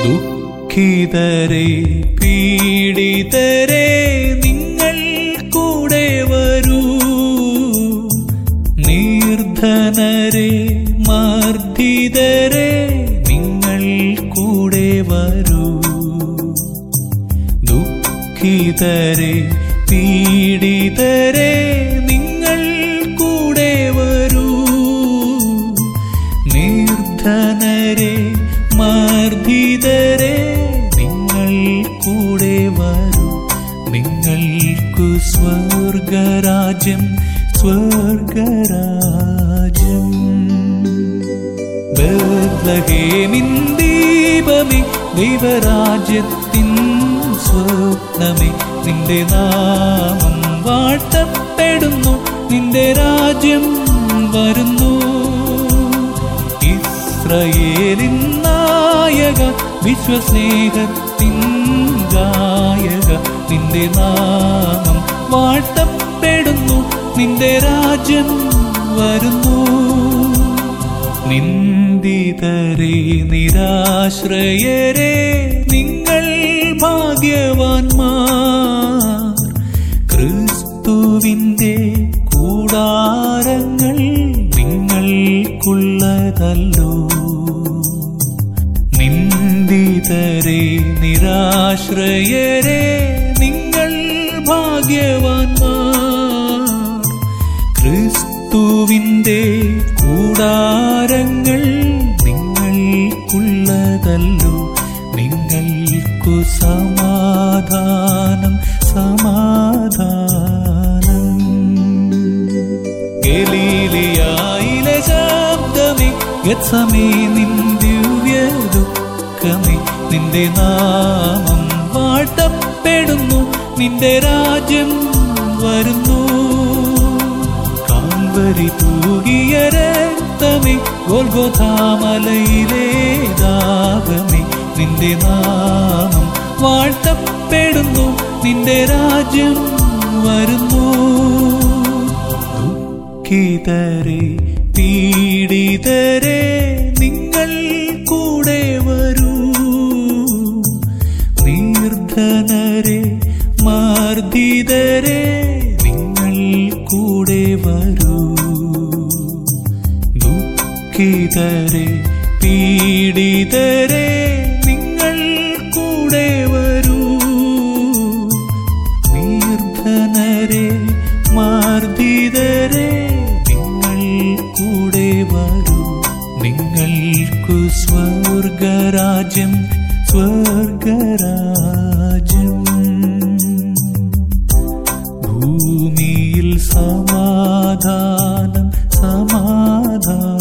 ദുഃഖിതരെ പീഡിതരെ നിങ്ങൾ കൂടെ വരൂ നിർധനരെ മർദ്ദിതരെ നിങ്ങൾ കൂടെ വരൂ ദുഃഖിതരെ പീഡിതരെ നിങ്ങൾ കൂടെ വരൂ നിർധനരെ മർദ്ദിതരെ നിങ്ങൾ കൂടെ വരൂ നിങ്ങൾക്കു സ്വർഗരാജ്യം സ്വർഗരാജ്യം ബേത്ലഹേമിൻ ദീപമേ ദൈവരാജ്യത്തിൻ സ്വപ്നമേ നിന്റെ നാമം വാഴ്ത്തപ്പെടുന്നു നിന്റെ രാജ്യം വരുന്നു ഇസ്രയേലിൻ നായക വിശ്വസ്നേഹത്തിൻ ഗായക നിന്റെ നാമം വാഴ്ത്തപ്പെടുന്നു നിന്റെ രാജ്യം വരുന്നു നിന്ദിതരെ നിരാശ്രയരെ നിങ്ങൾ ഭാഗ്യവാന്മാർ ക്രിസ്തുവിന്റെ കൂടാരങ്ങൾ നിങ്ങൾക്കുള്ളതല്ലോ നിന്ദിതരെ നിരാശ്രയരെ നിങ്ങൾ ഭാഗ്യവാന്മാർ ക്രിസ്തുവിന്റെ കൂടാരങ്ങൾ നിങ്ങൾക്കുള്ളതല്ലോ നിങ്ങൾക്കു സമാധാനം സമാധാനം ഗലീലിയായിലെ ശബ്ദമേ ഗത്സമേ നിൻ ദിവ്യ ദുഃഖമേ നിന്റെ നാമം വാഴ്ത്തപ്പെടുന്നു നിന്റെ രാജ്യം വരുന്നു കാൽവരി തൂകിയ രക്തമേ ഗോൽഗോധാമലയിലെ ദാഹമേ നിന്റെ നാമം വാഴ്ത്തപ്പെടുന്നു നിന്റെ രാജ്യം വരുന്നു ദുഃഖിതരെ പീഡിതരെ നിങ്ങൾ കൂടെ വരൂ നിർധനരെ മർദ്ദിതരെ നിങ്ങൾ കൂടെ വരൂ ദുഃഖിതരെ പീഡിതരെ നിങ്ങൾ കൂടെ വരൂ നിർധനരെ മർദ്ദിതരെ നിങ്ങൾ കൂടെ വരൂ നിങ്ങൾക്കു സ്വർഗരാജ്യം സ്വർഗരാജ്യം ഭൂമിയിൽ സമാധാനം സമാധാനം